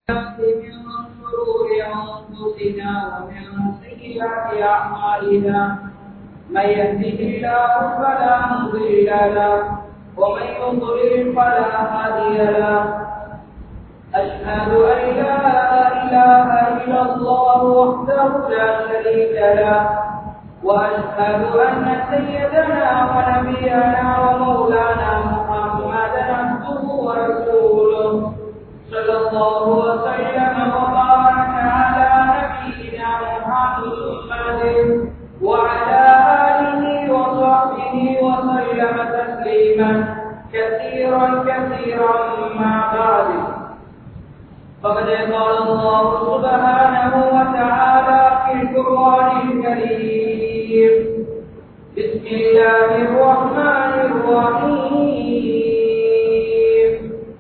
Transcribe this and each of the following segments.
من شرور أنفسنا ومن سيئات أعمالنا من يهده الله فلا مضل له ومن يضلل فلا هادي له أشهد أن لا إله إلا الله وحده لا شريك له وأشهد أن سيدنا ونبينا ومولانا محمدا عبده ورسوله صلى الله وسلم وبارك على نبينا محمد وعلى آله وصحبه وسلم تسليما كثيرا كثيرا ما بعد فقد قال الله سبحانه وتعالى في القرآن الكريم بسم الله الرحمن الرحيم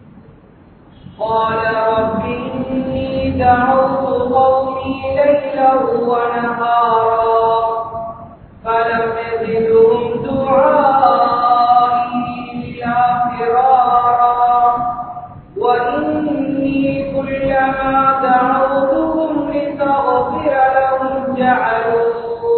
قال رب إني دعوت قومي ليلا ونهارا فلم يزدهم دعائي إلا فرارا وإني كلما دعوتهم لتغفر لهم جعلوا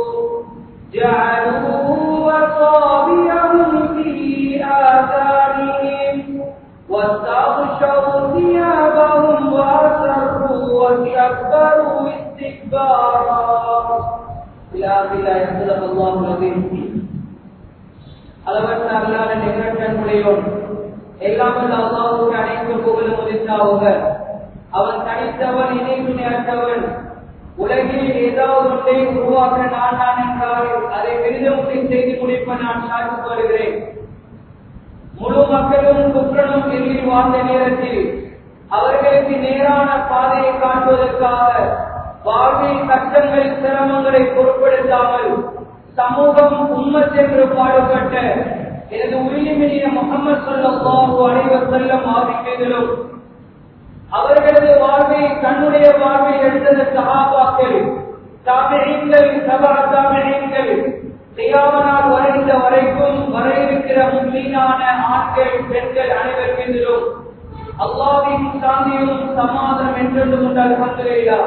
جعلوا أصابعهم في آذانهم واستغشوا ثيابهم وأسروا واستكبروا استكبارا إلى آخر الآية صدق الله العظيم அளவற்ற அல்லாத நிகழ்ச்சியுடையோம் எல்லாம் வல்ல அல்லாஹ்வுக்கு அனைத்து புகழும் உரித்தாவுக அவன் தனித்தவன் இணை துணையற்றவன் உலகில் ஏதாவது ஒன்றை உருவாக்க நான் நான் என்றால் அதை பெரிதமுறை செய்து முடிப்ப நான் சாதித்து வருகிறேன் முழு மக்களும் குற்றனும் எதிரில் வாழ்ந்த நேரத்தில் அவர்களுக்கு நேரான பாதையை காட்டுவதற்காக வாழ்வில் கஷ்டங்கள் சிரமங்களை பொருட்படுத்தாமல் சமூகம் உம்மத் என்று பாடுபட்ட எனது உயிரிமினிய முகமது சொல்லல்லாஹு அனைவர் செல்லம் ஆதிக்கங்களும் அவர்களது வாழ்வை தன்னுடைய வாழ்வை எடுத்தது சகாபாக்கள் தாமிரீங்கள் சபா தாமிரீங்கள் செய்யாமனால் வரைந்த வரைக்கும் வர இருக்கிற மீனான ஆண்கள் பெண்கள் அனைவர் மீதிலும் அல்லாவின் சாந்தியும் சமாதானம் என்றென்றும் உண்டால் அல்ஹம்துலில்லாஹ்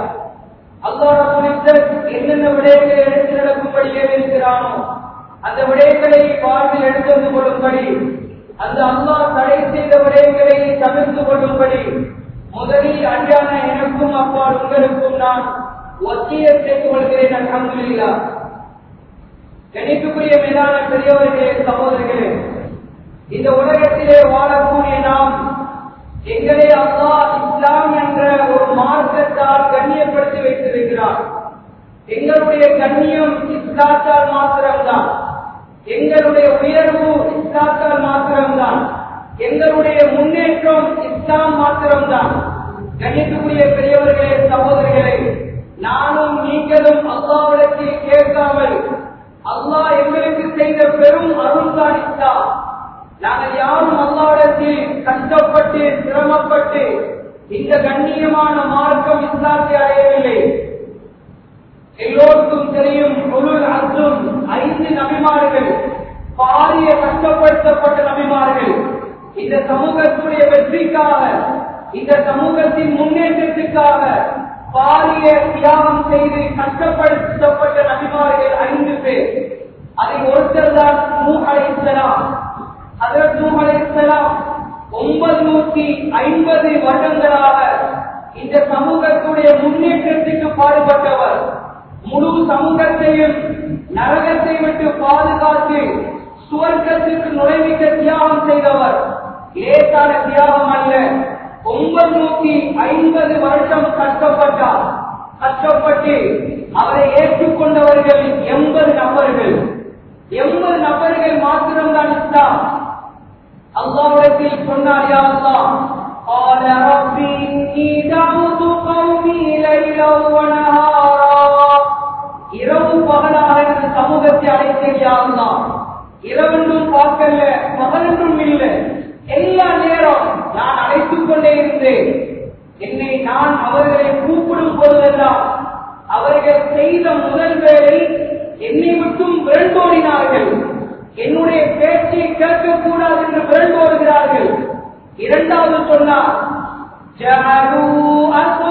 அல்லாஹ் என்னென்ன விடயங்களை எடுத்து நடக்கும்படியே இருக்கிறானோ அந்த விடயங்களை வாழ்வில் எடுத்து வந்து கொள்ளும்படி அந்த அல்லாஹ் தடை செய்த விடயங்களை தவிர்த்து கொள்ளும்படி முதலில் அஞ்சான எனக்கும் அப்பால் உங்களுக்கும் நான் ஒத்திய செய்து கொள்கிறேன் அல்ஹம்துலில்லாஹ் கணிப்புக்குரிய மேலான பெரியவர்களே சகோதரர்களே இந்த உலகத்திலே வாழக்கூடிய நாம் எங்களை அல்லா இஸ்லாம் என்ற ஒரு மார்க்கத்தால் கண்ணியப்படுத்தி வைத்திருக்கிறார் எங்களுடைய கண்ணியம் இஸ்லாத்தால் மாத்திரம்தான் எங்களுடைய உயர்வு இஸ்லாத்தால் மாத்திரம்தான் எங்களுடைய முன்னேற்றம் இஸ்லாம் மாத்திரம்தான் கண்ணியத்துக்குரிய பெரியவர்களே சகோதரர்களே நானும் நீங்களும் அல்லாவிடத்தில் கேட்காமல் அல்லாஹ் எங்களுக்கு செய்த பெரும் அருள் தான் இஸ்லாம் நாங்கள் யாரும் அல்லாவிடத்தில் கஷ்டப்பட்டு சிரமப்பட்டு இந்த கண்ணியமான மார்க்கம் இஸ்லாத்தை அடையவில்லை எல்லோருக்கும் தெரியும் ஒரு அர்த்தம் ஐந்து நபிமார்கள் பாரிய கஷ்டப்படுத்தப்பட்ட நபிமார்கள் இந்த சமூகத்துடைய வெற்றிக்காக இந்த சமூகத்தின் முன்னேற்றத்துக்காக பாரிய தியாகம் செய்து கஷ்டப்படுத்தப்பட்ட நபிமார்கள் ஐந்து பேர் அதில் ஒருத்தர் தான் மூஹலைசலாம் அதற்கு அலைசலாம் ஒன்பது நூத்தி ஐம்பது வருடங்களாக இந்த சமூகத்துடைய முன்னேற்றத்துக்கு பாடுபட்டவர் முழு சமூகத்தையும் நரகத்தை விட்டு பாதுகாத்து சுவர்க்கத்துக்கு நுழைவிக்க தியாகம் செய்தவர் லேசான தியாகம் அல்ல ஒன்பது நூத்தி ஐம்பது வருஷம் கஷ்டப்பட்டார் கஷ்டப்பட்டு அவரை ஏற்றுக்கொண்டவர்கள் எண்பது நபர்கள் எண்பது நபர்கள் மாத்திரம்தான் இஸ்லாம் அல்லாவிடத்தில் சொன்னார் யா அல்லாஹ் قال رب إني دعوت قومي ليلا ونهارا இரவு பகலாக எனது சமூகத்தை அழைத்தேன் யா அல்லாஹ் இரவென்றும் பார்க்கல பகலென்றும் இல்லை எல்லா நேரம் நான் அழைத்துக் கொண்டே இருந்தேன் என்னை நான் அவர்களை கூப்பிடும் போதெல்லாம் அவர்கள் செய்த முதல் வேலை என்னை மட்டும் விரண்டோடினார்கள் என்னுடைய பேச்சை கேட்கக்கூடாது என்று விரண்டோடுகிறார்கள் இரண்டாவது சொன்னார் جعلوا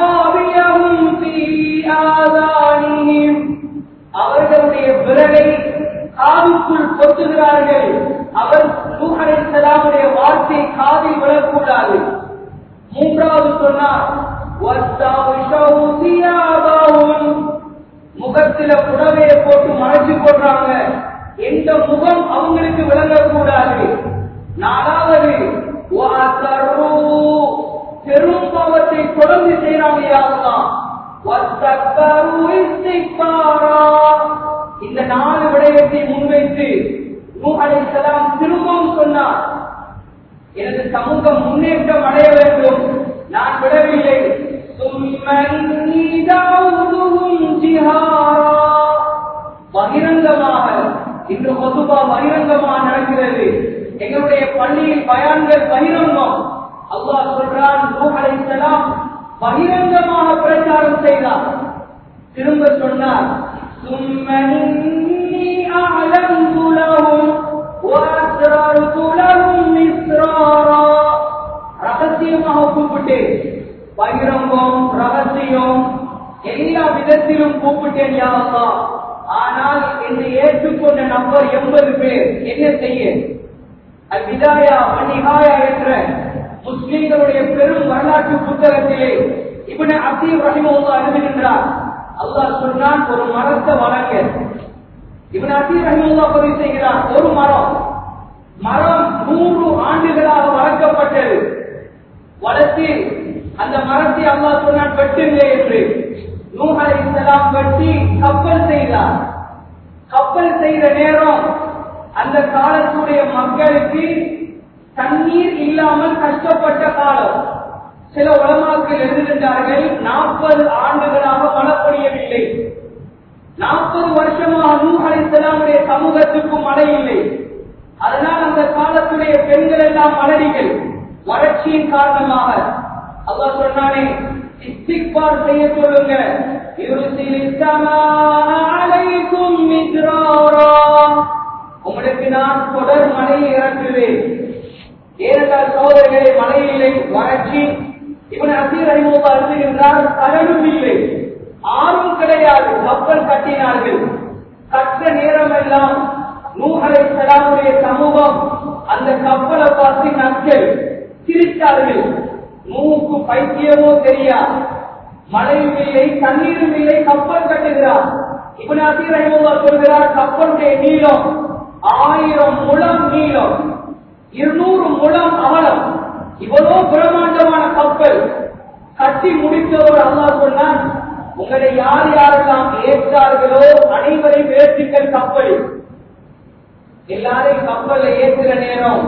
சொன்னார் "வஸ்தக்ஷவு சியாபஹும்." முகத்தில புடவையை போட்டு மறைச்சு போடுறாங்க எந்த முகம் அவங்களுக்கு விளங்கக்கூடாது நாலாவது "வஅஸர்ரு." பெரும் பாவத்தை தொடர்ந்து செய்யறாங்க யாரெல்லாம் "வஸ்தக்பரு இஸ்திக்பாரா." இந்த நாலு விடயத்தை முன்வைத்து நூஹ் அலைஹிஸ்ஸலாம் திரும்பவும் சொன்னார் எனது சமூகம் முன்னேற்றம் அடைய வேண்டும் நான் விடவில்லை ثم إني دعوتهم جهارا. பகிரங்கமாக இன்று மதுபா பகிரங்கமாக நடக்கிறது எங்களுடைய பள்ளியில் பயான்கள் பகிரங்கம் அல்லாஹ் சொல்றான் நூஹ் அலைஹிஸ்ஸலாம் பகிரங்கமாக பிரச்சாரம் செய்தார் திரும்ப சொன்னார் ثم إني أعلمت لهم وأسررت لهم إسرارا ரகசியமாக கூப்பிட்டேன் பகிரங்கம் ரகசியம் எல்லா விதத்திலும் கூப்பிட்டேன் யா அல்லாஹ் ஆனால் என்னை ஏற்றுக்கொண்ட நபர் எண்பது பேர் என்ன செய்ய அல் விதாயா மணிகாயா என்ற முஸ்லிம்களுடைய பெரும் வரலாற்று புத்தகத்திலே இவனை அசீர் ரஹிமவுல்லா எழுதுகின்றார் அல்லாஹ் சொன்னான் ஒரு மரத்தை வளங்க இவன் அசீர் ரஹிமவுல்லா பதிவு செய்கிறார் ஒரு மரம் மரம் நூறு ஆண்டுகளாக வளர்க்கப்பட்டது வளர்த்து அந்த மரத்தை அல்லாஹ் சொன்னான் வெட்டுங்களே என்று நூஹ் அலைஹிஸ்ஸலாம் வெட்டி கப்பல் செய்தார் கப்பல் செய்த நேரம் அந்த காலத்துடைய மக்களுக்கு தண்ணீர் இல்லாமல் கஷ்டப்பட்ட காலம் சில உலமாக்கள் எழுதுகின்றார்கள் நாற்பது ஆண்டுகளாக மழை பொழியவில்லை நாற்பது வருஷமாக நூஹ் அலைஹிஸ்ஸலாமுடைய சமூகத்துக்கு மழை இல்லை அதனால் அந்த காலத்துடைய பெண்கள் எல்லாம் மலடிகள் வறட்சியின் காரணமாக அல்லாஹ் சொன்னானே இஸ்திக்பார் செய்ய சொல்லுங்க யுர்சிலி ஸமாஅ அலைக்கும் மித்ராரா உங்களுக்கு நான் தொடர் மழையை இறக்குவேன் ஏனென்றால் சோதரிகளே மழை இல்லை வறட்சி இவன் அசீர் அறிமுக அழுதுகின்றார் கடலும் இல்லை ஆறும் கிடையாது கப்பல் கட்டினார்கள் கட்ட நேரம் எல்லாம் நூகலை சலாமுடைய சமூகம் அந்த கப்பலை பார்த்து நக்கல் சிரித்தார்கள் நூக்கு பைத்தியமோ தெரியாது மழையும் இல்லை தண்ணீரும் இல்லை கப்பல் கட்டுகிறார் இவன் அசீர் அறிமுக சொல்கிறார் கப்பலுடைய நீளம் ஆயிரம் முழம் நீளம் இருநூறு முழம் அகலம் இவ்வளவு பிரமாண்டமான கப்பல் கட்டி முடித்ததோடு அல்லாஹ் சொன்னான் உங்களை யார் யாரெல்லாம் ஏற்றார்களோ அனைவரையும் ஏற்றுங்கள் கப்பலில் எல்லாரையும் கப்பல்ல ஏற்றுற நேரம்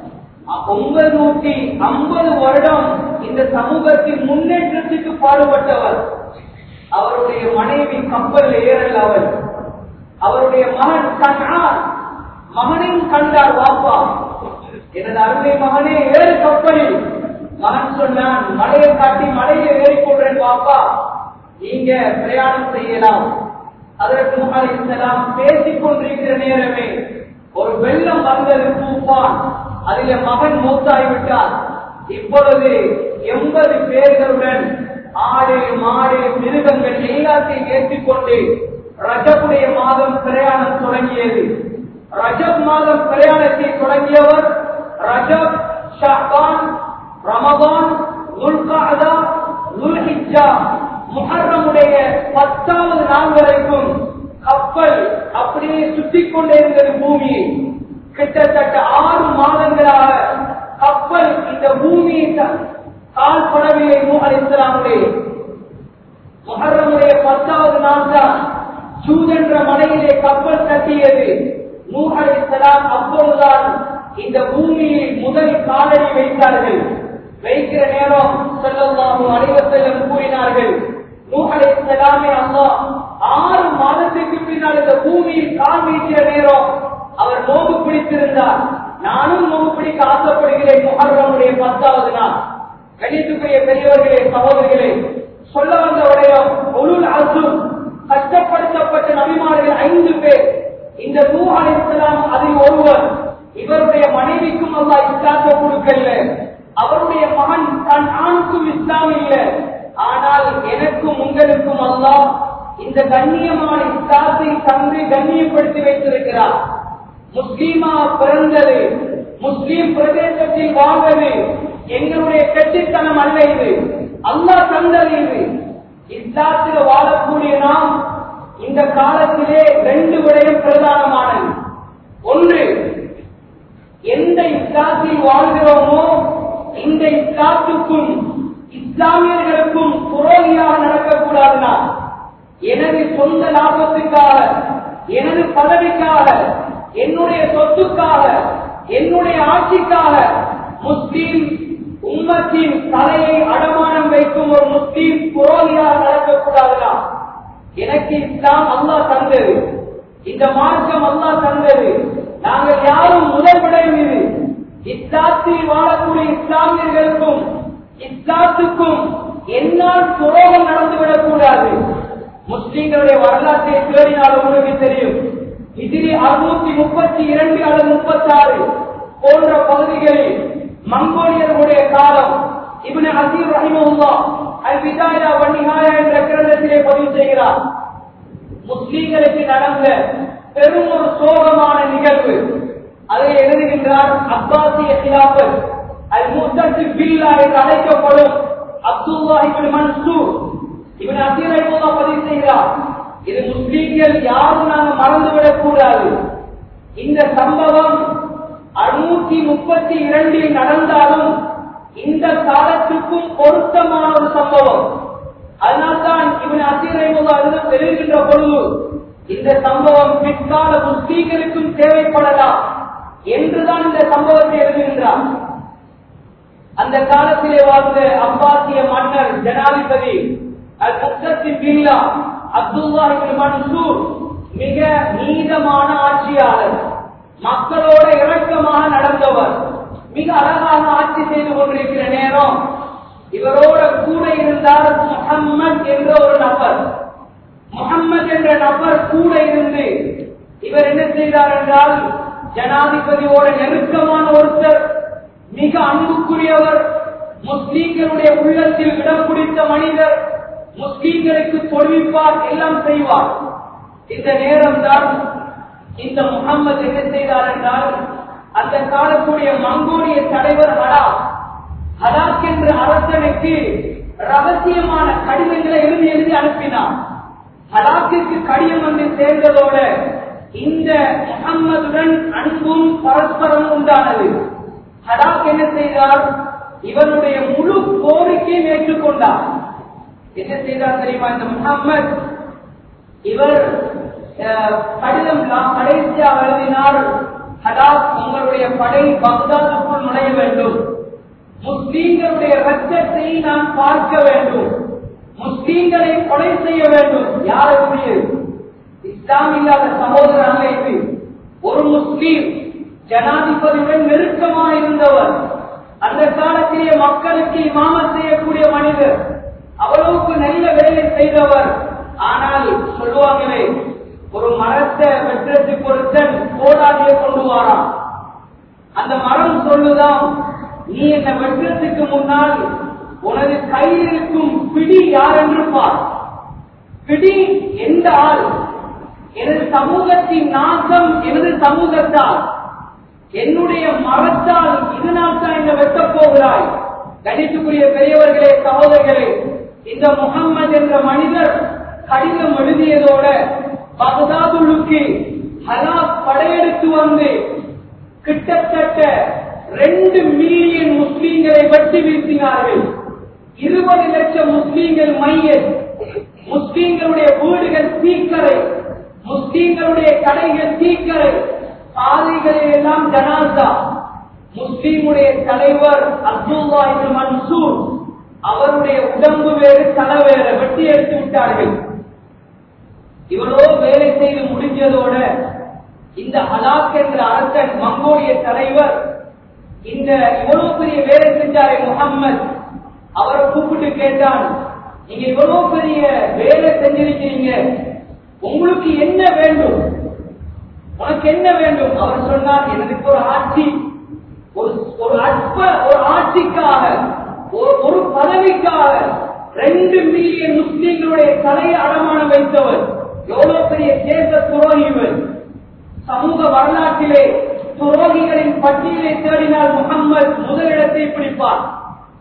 ஒன்பது நூற்றி ஐம்பது வருடம் இந்த சமூகத்தின் முன்னேற்றத்துக்கு பாடுபட்டவர் அவருடைய மனைவி கப்பல் ஏறல் அவர் அவருடைய மகன் கண்ணார் மகனையும் கண்டார் வாப்பா எனது அருமை மகனே ஏறு கப்பலில் மகன் சொன்னான் மலையை காட்டி மலையை ஏறிக்கொள்றேன் வாப்பா நீங்க பிரயாணம் செய்யலாம் அதற்கு முகாலிசலாம் பேசிக் கொண்டிருக்கிற நேரமே ஒரு வெள்ளம் வந்தது தூப்பான் அதில மகன் மூத்தாய்விட்டார் இப்பொழுது எண்பது பேர்களுடன் ஆடு மாடு மிருகங்கள் எல்லாத்தையும் ஏற்றிக்கொண்டு ரஜபுடைய மாதம் பிரயாணம் தொடங்கியது ரஜப் மாதம் பிரயாணத்தை தொடங்கியவர் ரஜப் ஷாபான் ரமபான் துல்காதா துல்ஹிஜா முஹர்ரமுடைய பத்தாவது நாள் வரைக்கும் கப்பல் அப்படியே சுத்தி கொண்டே இருந்தது பூமியை கிட்டத்தட்ட ஆறு மாதங்களாக கப்பல் இந்த பூமியை கால் படவில்லை அலிஸ்லாமுடைய முஹர்ரமுடைய பத்தாவது நாள் தான் சூத் என்ற மலையிலே கப்பல் கட்டியது நூஹ் அலிஸ்லாம் அப்பொழுதுதான் இந்த பூமியில் முதல் காலடி வைத்தார்கள் வைக்கிற நேரம் செல்லல்லாஹும் அனைவசல்லம் கூறினார்கள் நூஹ் அலிஸ்லாமே அம்மா ஆறு மாதத்துக்கு பின்னால் இந்த பூமியில் கால் வைக்கிற நேரம் அவர் நோம்பு பிடித்திருந்தார் நானும் நோம்பு பிடிக்க ஆசைப்படுகிறேன் முகர்வனுடைய பத்தாவது நாள் கணித்துக்குரிய பெரியவர்களே சகோதரிகளே சொல்ல வந்த விடயம் ஒழுல் அசும் கஷ்டப்படுத்தப்பட்ட நபிமார்கள் ஐந்து பேர் இந்த நூ அலிஸ்லாம் அதில் ஒருவர் இவருடைய மனைவிக்கும் அல்லா இஸ்லாத்தை கொடுக்கல அவருடைய மகன் தன் ஆணுக்கும் இஸ்லாம் இல்லை ஆனால் எனக்கும் உங்களுக்கும் அல்லாஹ் இந்த கண்ணியமான இஸ்லாத்தை தந்து கண்ணியப்படுத்தி வைத்திருக்கிறார் முஸ்லீமா பிறந்தது முஸ்லீம் பிரதேசத்தில் வாழ்வது எங்களுடைய கெட்டித்தனம் அல்ல இது அல்லாஹ் தந்தது இது இஸ்லாத்தில் வாழக்கூடிய நாம் இந்த காலத்திலே ரெண்டு விடயம் பிரதானமானது ஒன்று எந்த இஸ்லாத்தில் வாழ்கிறோமோ இந்த இஸ்லாத்துக்கும் இஸ்லாமியர்களுக்கும் துரோகியாக நடக்கக்கூடாதுனா எனது சொந்த லாபத்துக்காக எனது பதவிக்காக என்னுடைய சொத்துக்காக என்னுடைய ஆட்சிக்காக முஸ்லீம் உம்மத்தின் தலையை அடமானம் வைக்கும் ஒரு முஸ்லீம் புரோகியாக நடக்கக்கூடாதுனா எனக்கு இஸ்லாம் அல்லாஹ் தந்தது இந்த மார்க்கம் அல்லாஹ் தந்தது நாங்கள் யாரும் முதல் விடையும் இது இஸ்லாத்தில் வாழக்கூடிய இஸ்லாமியர்களுக்கும் இஸ்லாத்துக்கும் என்னால் துரோகம் நடந்துவிடக் கூடாது முஸ்லீம்களுடைய வரலாற்றை தேடினால் உங்களுக்கு தெரியும் இதிரி அறுநூத்தி முப்பத்தி இரண்டு அல்லது முப்பத்தி ஆறு போன்ற பகுதிகளில் மங்கோலியர்களுடைய காலம் இவனு அசீர் ரஹிமஹுல்லா அல் விதாயா வன்னிஹாயா என்ற கிரந்தத்திலே பதிவு செய்கிறார் முஸ்லீம்களுக்கு நடந்த பெரும் ஒரு சோகமான நிகழ்வு அதை எழுதுகின்றார் அப்பாசிய கிலாபத் அல் முத்தத்து பில்லா என்று அழைக்கப்படும் அப்துல்லா இபின் மன்சூர் இவன் அசீரை பதிவு செய்கிறார் இது முஸ்லீம்கள் யாரும் நாங்கள் மறந்துவிடக் கூடாது இந்த சம்பவம் அறுநூத்தி முப்பத்தி இரண்டில் நடந்தாலும் இந்த காலத்துக்கும் பொருத்தமான ஒரு சம்பவம் அதனால்தான் இவன் அசீரை எழுதுகின்ற பொழுது இந்த சம்பவம் பிற்கால முஸ்லீம்களுக்கும் தேவைப்படலாம் என்றுதான் இந்த சம்பவத்தை எழுதுகின்றார் அந்த காலத்திலே வாழ்ந்த அப்பாசிய மன்னர் ஜனாதிபதி அல் முக்தத்தின் பில்லா அப்துல்லா மன்சூர் மிக நீதமான ஆட்சியாளர் மக்களோட இறக்கமாக நடந்தவர் மிக அழகாக ஆட்சி செய்து கொண்டிருக்கிற நேரம் இவரோட கூட இருந்தார் முகம்மது என்ற ஒரு நபர் முகம்மது என்ற நபர் கூட இருந்து இவர் என்ன செய்தார் என்றால் ஜனாதிபதியோட நெருக்கமான ஒருத்தர் மிக அன்புக்குரியவர் முஸ்லீம்களுடைய உள்ளத்தில் இடம் பிடித்த மனிதர் முஸ்லீம்களுக்கு தொழில்பார் எல்லாம் செய்வார் இந்த நேரம் தான் இந்த முகம்மது என்ன செய்தார் என்றால் அந்த காலக்கூடிய மங்கோலிய தலைவர் ஹலா ஹலாக் என்ற அரசனுக்கு ரகசியமான கடிதங்களை எழுதி எழுதி அனுப்பினார் ஹலாக்கிற்கு கடிதம் வந்து சேர்ந்ததோட இந்த முகம்மதுடன் அன்பும் பரஸ்பரம் உண்டானது ஹலாக் என்ன செய்தார் இவருடைய முழு கோரிக்கையும் ஏற்றுக்கொண்டார் என்ன செய்தார் தெரியுமா இந்த முகம்மது இவர் கடிதம் கடைசியாக எழுதினார் ஹலாக் உங்களுடைய படை பக்தாதுக்குள் நுழைய வேண்டும் முஸ்லீம்களுடைய ரத்தத்தை நான் பார்க்க வேண்டும் முஸ்லீம்களை கொலை செய்ய வேண்டும் யாருடைய இஸ்லாம் இல்லாத சகோதரனாக இது ஒரு முஸ்லீம் ஜனாதிபதியுடன் நெருக்கமாக இருந்தவர் அந்த காலத்திலே மக்களுக்கு இமாமத் செய்யக்கூடிய மனிதர் அவ்வளவுக்கு நல்ல வேலை செய்தவர் ஆனால் சொல்லுவாங்களே ஒரு மரத்தை வெற்றத்துக்கு ஒருத்தன் கோடாலியை கொண்டு வாரான் அந்த மரம் சொல்லுதான் நீ என்ன வெற்றத்துக்கு முன்னால் உனது கையில் இருக்கும் பிடி யார் என்று பார் பிடி எந்த ஆள் எனது சமூகத்தின் நாசம் எனது சமூகத்தால் என்னுடைய மரத்தால் இதனால் தான் இந்த வெட்டப் போகிறாய் கணித்துக்குரிய பெரியவர்களே சகோதரர்களே இந்த முகம்மது என்ற மனிதர் கடிதம் எழுதியதோட பகதாதுலுக்கு ஹலாக் படையெடுத்து வந்து கிட்டத்தட்ட ரெண்டு மில்லியன் முஸ்லீம்களை வெட்டி வீசினார்கள் இருபது லட்சம் முஸ்லீம்கள் மையல் முஸ்லீம்களுடைய வீடுகள் தீக்கரை முஸ்லீம்களுடைய கடைகள் தீக்கரை பாதைகளில் எல்லாம் ஜனாசா முஸ்லீமுடைய தலைவர் அப்துல்லா இப்னு மன்சூர் அவருடைய உடம்பு வேறு தலை வேறு வெட்டி எடுத்து விட்டார்கள் இவ்வளோ வேலை செய்து முடிஞ்சதோட இந்த ஹலாக் என்ற அரசன் மங்கோலிய தலைவர் இந்த இவ்வளவு பெரிய வேலை செஞ்சாரே முகம்மது அவரை கூப்பிட்டு கேட்டான் நீங்க இவ்வளவு பெரிய வேலை செஞ்சிருக்கிறீங்க உங்களுக்கு என்ன வேண்டும் உனக்கு என்ன வேண்டும் அவர் சொன்னார் எனக்கு ஒரு ஆட்சி ஒரு ஒரு அற்ப ஒரு ஆட்சிக்காக ஒரு ஒரு பதவிக்காக ரெண்டு மில்லியன் முஸ்லீம்களுடைய தலையை அடமானம் வைத்தவர் எவ்வளவு பெரிய தேச துரோகி இவர் சமூக வரலாற்றிலே துரோகிகளின் பட்டியலை தேடினால் முகம்மது முதலிடத்தை பிடிப்பார்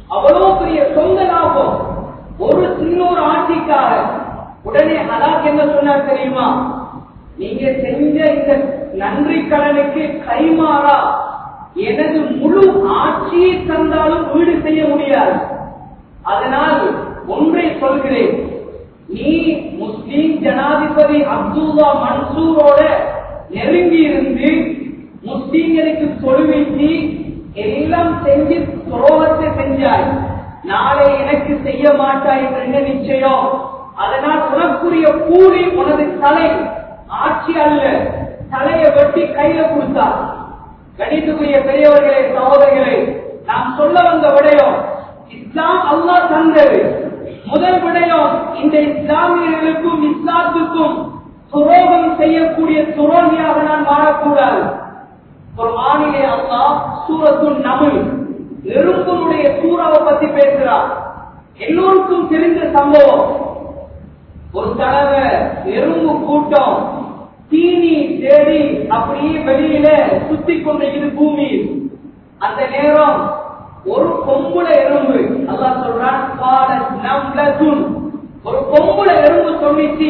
அவ்வளவு பெரிய சொந்த லாபம் ஒரு சின்னொரு ஆட்சிக்காக உடனே ஹலாக் என்ன சொன்னார் தெரியுமா நீங்க செஞ்ச இந்த நன்றி கடனுக்கு கைமாறா எனது முழு ஆட்சியை தந்தாலும் வீடு செய்ய முடியாது அதனால் ஒன்றை சொல்கிறேன் நீ முஸ்லீம் ஜனாதிபதி அப்துல்லா மன்சூரோட நெருங்கி இருந்து முஸ்லீம்களுக்கு தொழுவிச்சு எல்லாம் செஞ்சு துரோகத்தை செஞ்சாய் நாளை எனக்கு செய்ய மாட்டாய் என்ற என்ன நிச்சயம் அதனால் உனக்குரிய கூலி உனது தலை ஆட்சி அல்ல தலையை வெட்டி கையில கொடுத்தார் கணித்துக்குரிய பெரியவர்களே சகோதரர்களே நாம் சொல்ல வந்த விடயம் இஸ்லாம் அல்லாஹ் தந்தது முதல் விடயம் இந்த இஸ்லாமியர்களுக்கும் இஸ்லாத்துக்கும் துரோகம் செய்யக்கூடிய துரோகியாக நான் வாழக்கூடாது ஒரு மாநில அல்லாஹ் சூரத்துன் நமிழ் நெருப்பனுடைய சூறாவை பத்தி பேசுறார் எல்லோருக்கும் தெரிந்த சம்பவம் ஒரு தடவை எறும்பு கூட்டம் தீனி தேடி அப்படியே வெளியில சுத்தி கொண்டிருக்குது பூமியில் அந்த நேரம் ஒரு பொம்புல எறும்பு அல்லாஹ் சொல்றான் "காலத் நம்லத்துன்." ஒரு பொம்புல எறும்பு சொல்லிச்சு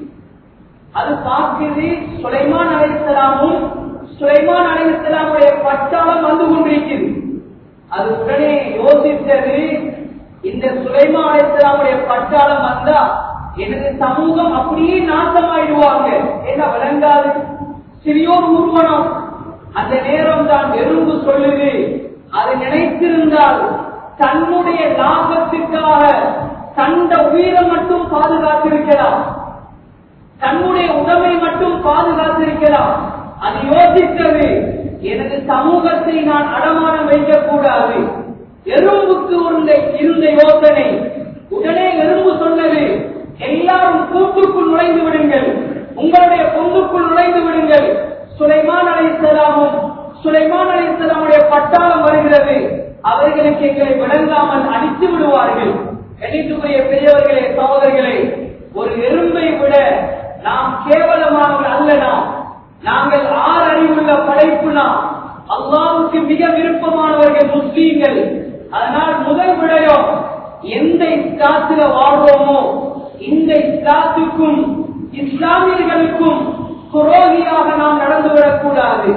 அது பார்க்குது சுலைமான் அலைசலாமும் சுலைமான் அலைசலாமுடைய பட்டாளம் வந்து கொண்டிருக்கிறது அது உடனே யோசித்தது இந்த சுலைமான் அலைசலாமுடைய பட்டாளம் வந்தா எனது சமூகம் அப்படியே நாசமாயிடுவாங்க என்ன விளங்காது சிறியோர் ஊர்வனம் அந்த நேரம் தான் எறும்பு சொல்லுது அது நினைத்திருந்தால் தன்னுடைய லாபத்துக்காக தந்த உயிரை மட்டும் பாதுகாத்திருக்கலாம் தன்னுடைய உடமை மட்டும் பாதுகாத்திருக்கலாம் அது யோசித்தது எனது சமூகத்தை நான் அடமானம் வைக்கக்கூடாது எறும்புக்கு இருந்த இருந்த யோசனை உடனே எறும்பு சொன்னது எல்லாரும் கூட்டுக்குள் நுழைந்து விடுங்கள் உங்களுடைய பொங்குக்குள் நுழைந்து விடுங்கள் சுலைமான் அலைசலாமும் சுலைமான் அலைசலாமுடைய பட்டாளம் வருகிறது அவர்களுக்கு எங்களை விளங்காமல் அடித்து விடுவார்கள் கணித்துக்குரிய பெரியவர்களே சகோதரர்களே ஒரு எறும்பை விட நாம் கேவலமானவர் அல்ல நாம் நாங்கள் ஆறு அறிவுள்ள படைப்பு நாம் அல்லாவுக்கு மிக விருப்பமானவர்கள் முஸ்லீம்கள் அதனால் முதல் விடயம் எந்த இஸ்லாத்தில வாழ்றோமோ இந்த இஸ்லாத்துக்கும் இஸ்லாமியர்களுக்கும் துரோகியாக நாம் நடந்துவிடக் கூடாது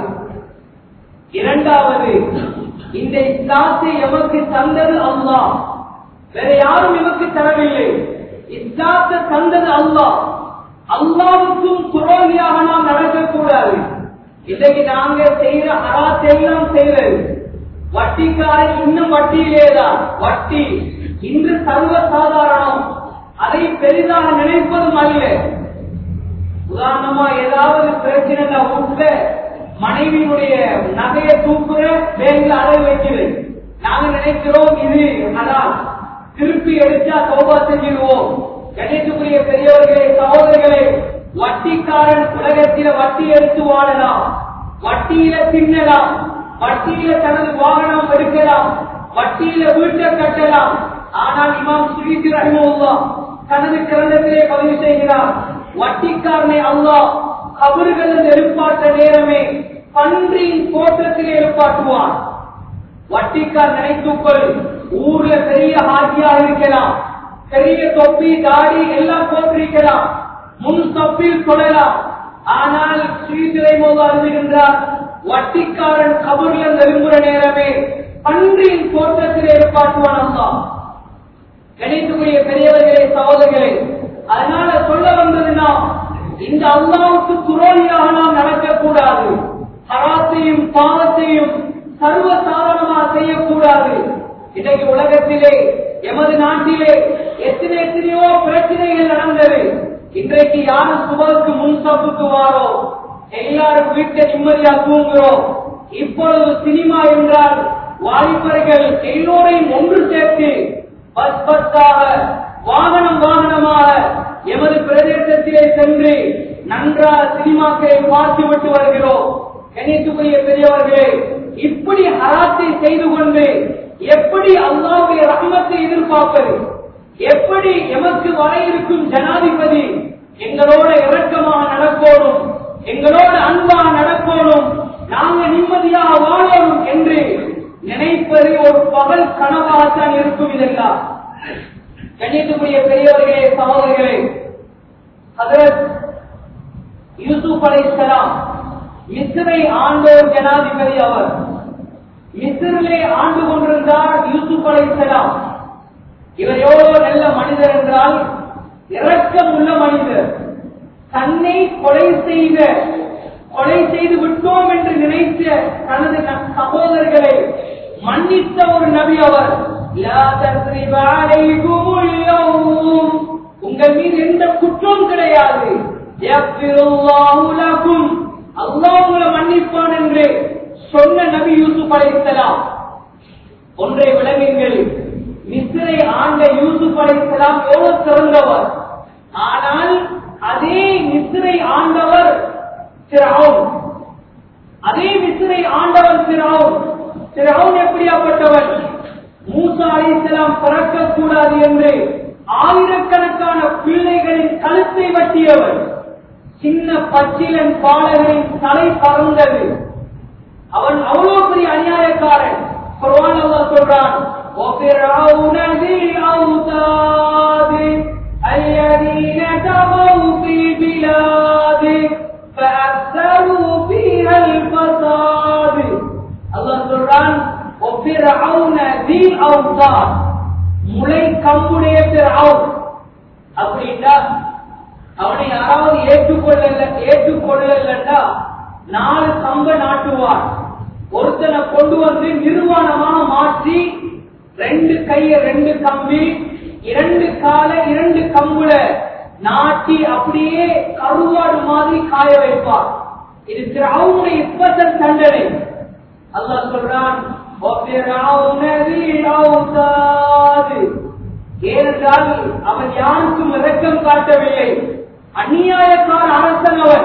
இரண்டாவது இந்த இஸ்லாத்தை எமக்கு தந்தது அல்லாஹ் வேற யாரும் எமக்கு தரவில்லை இஸ்லாத்தை தந்தது அல்லாஹ் அல்லாவுக்கும் துரோகியாக நாம் நடக்கக்கூடாது இன்னைக்கு நாங்க செய்யற அராத் எல்லாம் செய்யறது வட்டிக்காரன் இன்னும் வட்டியிலேதான் வட்டி இன்று சர்வ சாதாரணம் அதை பெரிதாக நினைப்பதும் அல்ல உதாரணமா ஏதாவது பிரச்சனை வீட்டுல மனைவியினுடைய நகையை தூக்குற பேங்க்ல அடகு வைக்கிறது நாங்க நினைக்கிறோம் இது அதான் திருப்பி எடுத்தா சோபா செஞ்சிருவோம் கணேசுக்குரிய பெரியவர்களே சகோதரர்களே வட்டிக்காரன் உலகத்தில வட்டி எடுத்து வாழலாம் வட்டியில தின்னலாம் வட்டியில தனது வாகனம் எடுக்கலாம் வட்டியில வீட்டை கட்டலாம் ஆனால் இமாம் சுரீசி ரஹிமுல்லா தனது கிரந்தத்திலே பதிவு செய்கிறார் வட்டிக்காரனை அல்லாஹ் கபறுகள் எழுப்பாட்ட நேரமே பன்றியின் தோற்றத்திலே எழுப்பாட்டுவான் வட்டிக்கார் நினைத்துக்கொள் ஊர்ல பெரிய ஹாஜியா இருக்கலாம் பெரிய தொப்பி தாடி எல்லாம் போட்டிருக்கலாம் முன் தொப்பில் தொடலாம் ஆனால் ஸ்ரீதிரை மோதா அருந்துகின்றார் வட்டிக்காரன் கபூர்ல நெருங்குற நேரமே பன்றியின் தோற்றத்திலே எழுப்பாட்டுவான் அல்லா கணித்துக்குரிய பெரியவர்களே சகோதரர்களே அதனால சொல்ல வந்ததுன்னா இந்த அல்லாவுக்கு துரோகியாக நாம் நடக்கக்கூடாது ஹராத்தையும் பாவத்தையும் சர்வ சாதாரணமாக செய்யக்கூடாது இன்றைக்கு உலகத்திலே எமது நாட்டிலே எத்தனை எத்தனையோ பிரச்சனைகள் நடந்தது இன்றைக்கு யாரும் சுபருக்கு முன் சப்புக்கு வாரோ எல்லாரும் வீட்டை நிம்மதியா தூங்குறோம் இப்பொழுது சினிமா என்றால் வாலிபர்கள் எல்லோரையும் ஒன்று சேர்த்து பஸ் பஸ்ஸாக வாகனம் வாகனமாக எமது பிரதேசத்திலே சென்று நன்றாக சினிமாக்களை பார்த்து விட்டு வருகிறோம் கணித்துக்குரிய பெரியவர்களே இப்படி ஹராத்தை செய்து கொண்டு எப்படி அல்லாவுடைய ரஹமத்தை எதிர்பார்ப்பது எப்படி எமக்கு வர இருக்கும் ஜனாதிபதி எங்களோட இரக்கமாக நடக்கணும் எங்களோட அன்பாக நடக்கணும் நாங்க நிம்மதியாக வாழணும் என்று நினைப்பது ஒரு பகல் கனவாகத்தான் இருக்கும் இதெல்லாம் கண்ணியத்துக்குரிய பெரியவர்களே சகோதரர்களே ஹதரத் யூசுப் அலைஹிஸ்ஸலாம் மிஸ்ரை ஆண்டோர் ஜனாதிபதி அவர் மிஸ்ரிலே ஆண்டு கொண்டிருந்தார் யூசுப் அலைஹிஸ்ஸலாம் இவர் எவ்வளவு நல்ல மனிதர் என்றால் இரக்கம் உள்ள மனிதர் தன்னை கொலை செய்த கொலை செய்து விட்டோம் என்று நினைத்த தனது ந- சகோதரர்களை மன்னித்த ஒரு நபி அவர் லா தஸ்ரிப அலைக்குமுல் யௌம். உங்கள் மீது எந்த குற்றம் கிடையாது யக்ஃபிருல்லாஹு லகும். அல்லாஹ் உங்களை மன்னிப்பான் என்று சொன்ன நபி யூசுப் அலைஹிஸ்ஸலாம் ஒன்றை விளங்குங்கள் மிஸ்ரை ஆண்ட யூசுப் அலைஹிஸ்ஸலாம் எவ்வளவு சிறந்தவர் ஆனால் அதே மிஸ்ரை ஆண்டவர் ஃபிரௌன் அதே மிஸ்ரை ஆண்டவர் ஃபிரௌன் ஃபிரௌன் எப்படியாப்பட்டவன் மூசா அலைஹிஸ்ஸலாம் பிறக்க கூடாது என்று ஆயிரக்கணக்கான பிள்ளைகளின் கழுத்தை வெட்டியவர் சின்ன பச்சிலன் பாலகரின் தலை பறந்தது அவன் அவ்வளவு பெரிய அநியாயக்காரன் குர்ஆன் அல்லாஹ் சொல்றான் وَفِرْعَوْنَ ذِي الْأَوْتَادِ الَّذِينَ طَغَوْا فِي الْبِلَادِ فَأَكْثَرُوا فِيهَا الْفَسَادِ அல்லாஹ் சொல்றான் وَفِرْعَوْنَ ذِي الْأَوْتَادِ முளை கம்புடைய ஃபிர்அவுன் அப்படின்னா அவனை யாராவது ஏற்றுக்கொள்ளல ஏற்றுக்கொள்ளலன்னா நாலு கம்ப நாட்டுவான் ஒருத்தனை கொண்டு வந்து நிர்வாணமாக மாற்றி ரெண்டு கைய ரெண்டு கம்பி இரண்டு கால இரண்டு கம்புல நாட்டி அப்படியே கருவாடு மாதிரி காய வைப்பார் இது திராவுடைய இப்பத்தன் தண்டனை அல்லாஹ் சொல்றான் وَفِرْعَوْنَ ذِي الْأَوْتَادِ ஏனென்றால் அவன் யாருக்கும் இரக்கம் காட்டவில்லை அந்நியாயக்கார அரசன் அவன்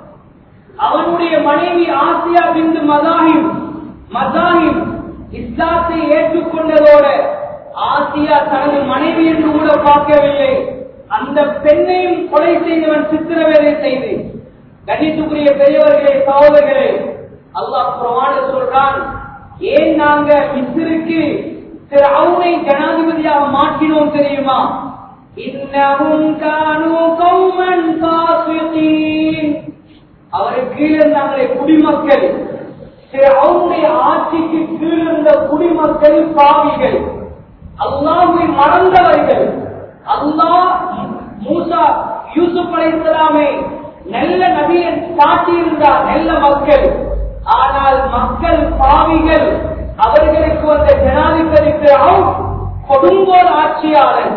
அவனுடைய மனைவி ஆசியா பிந்து மதாஹிம் மதாஹிம் இஸ்லாத்தை ஏற்றுக்கொண்டதோட ஆசியா தனது மனைவி என்று கூட பார்க்கவில்லை அந்த பெண்ணையும் கொலை செய்தவன் சித்திரவேதை செய்து கணித்துக்குரிய பெரியவர்களே சகோதரர்களே அல்லாஹ் குர்ஆன சொல்றான் ஏன் நாங்க மிஸ்ருக்கு திரு அவுனை ஜனாதிபதியாக மாற்றினோம் தெரியுமா இன்னமும் கானு கௌமன் காசிகீன் அவரை கீழே இருந்தாங்களே குடிமக்கள் திரு அவனுடைய ஆட்சிக்கு கீழிருந்த குடிமக்கள் பாவிகள் அல்லாஹ்வை மறந்தவர்கள் அல்லாஹ் மூசா யூசுப் அலைஹிஸ்ஸலாமை நல்ல நபியை காட்டியிருந்தார் நல்ல மக்கள் ஆனால் மக்கள் பாவிகள் அவர்களுக்கு வந்த ஜனாதிபதி பிறகு கொடுங்கோல் ஆட்சியாளர்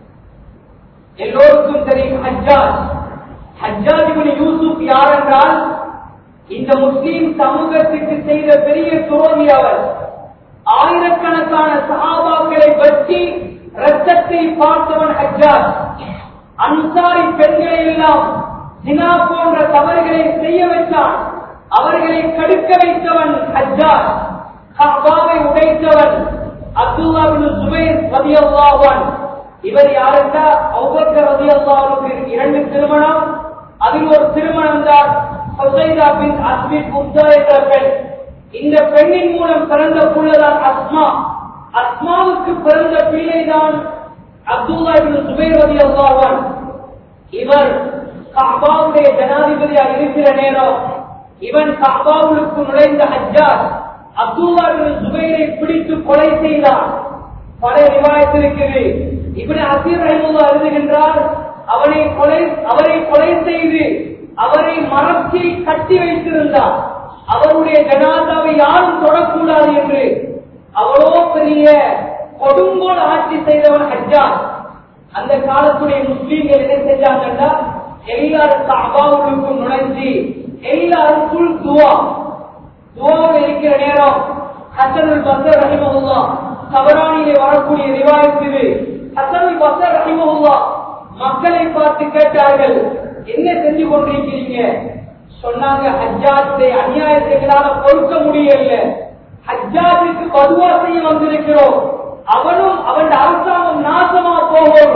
எல்லோருக்கும் தெரியும் ஹஜ்ஜாஜ் ஹஜ்ஜாஜ் இப்னு யூசுப் யார் என்றால் இந்த முஸ்லீம் சமூகத்துக்கு செய்த பெரிய துரோகி அவர் ஆயிரக்கணக்கான சஹாபாக்களை வச்சு ரத்தத்தை பார்த்தவன் ஹஜ்ஜாஜ் அன்சாரி பெண்களை எல்லாம் ஜினா போன்ற தவறுகளை செய்ய வைத்தான் அவர்களை கடுக்க வைத்தவன் ஹஜ்ஜாஜ் கஅபாவை உடைத்தவன் அப்துல்லா பின் சுபைர் ரலியல்லாஹு அன்ஹு இவர் யாருக்கா அவுபக்கர் ரலியல்லாஹுவுக்கு இரண்டு திருமணம் அதில் ஒரு திருமணம் தான் ஹுசைனா பின் அஸ்மித் முக்தா என்ற பெண் இந்த பெண்ணின் மூலம் பிறந்த புள்ளதான் அஸ்மா அஸ்மாவுக்கு பிறந்த பிள்ளைதான் அப்துல்லா பின் சுபைர் ரலியல்லாஹு அன்ஹு இவர் கஅபாவுடைய ஜனாதிபதியாக இருக்கிற நேரம் இவன் கஅபாவுக்கு நுழைந்த ஹஜ்ஜாஜ் அப்துல்லா பின் சுபைரை பிடித்து கொலை செய்தார் பல ரிவாயத் இருக்குது இப்படி அசீர் ரஹிமுல்லா எழுதுகின்றார் அவனை கொலை அவரை கொலை செய்து அவரை மரத்தி கட்டி வைத்திருந்தார் அவருடைய ஜனாதாவை யாரும் தொடக்கூடாது என்று அவ்வளோ பெரிய கொடுங்கோல் ஆட்சி செய்தவன் ஹஜ்ஜாஜ் அந்த காலத்துடைய முஸ்லீம்கள் என்ன செஞ்சாங்கன்னா எல்லாரும் அபாவுக்கும் நுழைஞ்சி எல்லாரும் புல் துவா துவாவில் இருக்கிற நேரம் ஹசனுல் பசர் ரஹிமஹுல்லா சபரானிலே வரக்கூடிய ரிவாயத் இது ஹசனுல் பசர் ரஹிமஹுல்லா மக்களை பார்த்து கேட்டார்கள் என்ன செஞ்சு கொண்டிருக்கிறீங்க சொன்னாங்க ஹஜ்ஜாஜுடைய அநியாயத்தை எங்களால பொறுக்க முடியல ஹஜ்ஜாஜுக்கு பதுவா செய்ய வந்திருக்கிறோம் அவனும் அவன் அரசாங்கம் நாசமா போகும்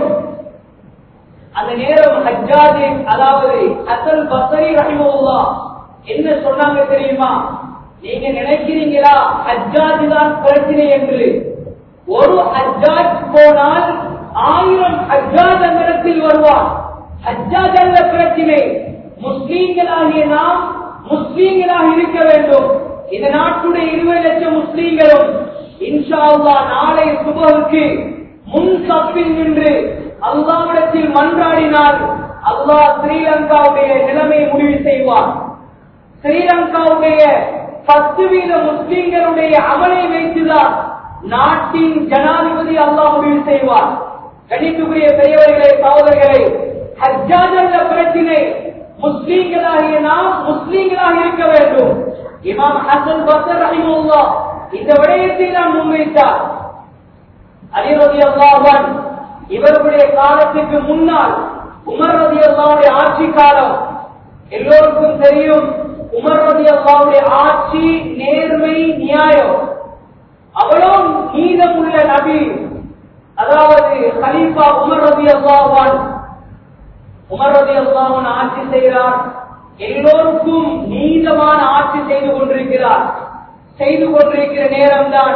அந்த நேரம் ஹஜ்ஜாஜி அதாவது அசல் பசரி ரஹிமவுல்லா என்ன சொன்னாங்க தெரியுமா நீங்க நினைக்கிறீங்களா ஹஜ்ஜாஜ் தான் பிரச்சனை என்று ஒரு ஹஜ்ஜாஜ் போனால் ஆயிரம் ஹஜ்ஜாஜ் அந்த இடத்தில் வருவார் ஹஜ்ஜாஜ் அல்ல பிரச்சனை முஸ்லீம்களாகிய நாம் முஸ்லீம்களாக இருக்க வேண்டும் இந்த நாட்டுடைய இருபது லட்சம் முஸ்லீம்களும் இன்ஷா அல்லாஹ் நாளை சுபருக்கு முன் தப்பில் நின்று அல்லாவிடத்தில் மன்றாடினால் அல்லாஹ் ஸ்ரீலங்காவுடைய நிலைமையை முடிவு செய்வார் ஸ்ரீலங்காவுடைய பத்து வீத முஸ்லிம்களுடைய அமலை வைத்துதான் நாட்டின் ஜனாதிபதி அல்லாஹ் முடிவு செய்வார் கணித்துக்குரிய பெரியவர்களே சகோதரர்களே ஹஜ்ஜாஜ் என்ற பிரச்சினை முஸ்லீம்களாகிய நாம் முஸ்லீம்களாக இருக்க வேண்டும் இமாம் ஹசன் பசர் ரஹிமுல்லா இந்த விடயத்தை நான் முன்வைத்தார் அலிரதி அல்லாஹன் இவர்களுடைய காலத்துக்கு முன்னால் உமர் ரதி அல்லாவுடைய ஆட்சி காலம் எல்லோருக்கும் தெரியும் உமர் ரதி அல்லாவுடைய ஆட்சி நேர்மை நியாயம் அவ்வளோ நீதம் உள்ள நபி அதாவது ஹலீஃபா உமர் ரதி அல்லாஹான் உமர் ரதி அல்லாஹன் ஆட்சி செய்கிறார் எல்லோருக்கும் நீதமான ஆட்சி செய்து கொண்டிருக்கிறார் செய்து கொண்டிருக்கிற நேரம்தான்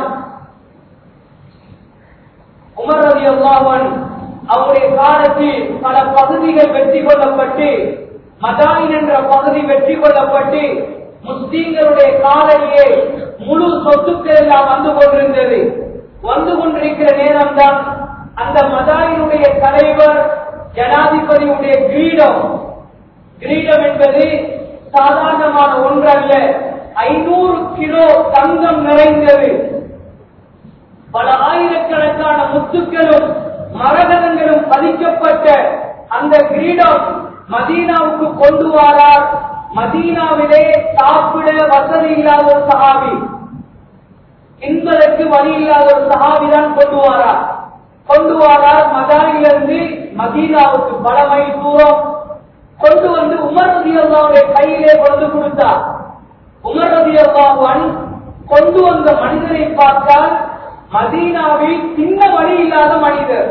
உமர் ரதி அல்லாஹன் அவருடைய காலத்தில் பல பகுதிகள் வெற்றி கொள்ளப்பட்டு மதாயின் என்ற பகுதி வெற்றி கொள்ளப்பட்டு முஸ்லீம்களுடைய காலையே முழு சொத்துக்கள் எல்லாம் வந்து கொண்டிருந்தது வந்து கொண்டிருக்கிற நேரம்தான் அந்த மதாயினுடைய தலைவர் ஜனாதிபதியுடைய கிரீடம் கிரீடம் என்பது சாதாரணமான ஒன்றல்ல ஐநூறு கிலோ தங்கம் நிறைந்தது பல ஆயிரக்கணக்கான முத்துக்களும் மரகதங்களும் பதிக்கப்பட்ட அந்த கிரீடம் மதீனாவுக்கு கொண்டு வாரார் மதீனாவிலே சாப்பிட வசதி இல்லாத ஒரு சஹாபி என்பதற்கு வழி இல்லாத ஒரு சஹாபி தான் கொண்டு வாரார் கொண்டு வாரார் மதானிலிருந்து மதீனாவுக்கு பல மைல் தூரம் கொண்டு வந்து உமர் ரதி அல்லாவுடைய கையிலே கொண்டு கொடுத்தார் உமர் ரதி அல்லாஹன் கொண்டு வந்த மனிதரை பார்த்தால் மதீனாவில் சின்ன வழி இல்லாத மனிதர்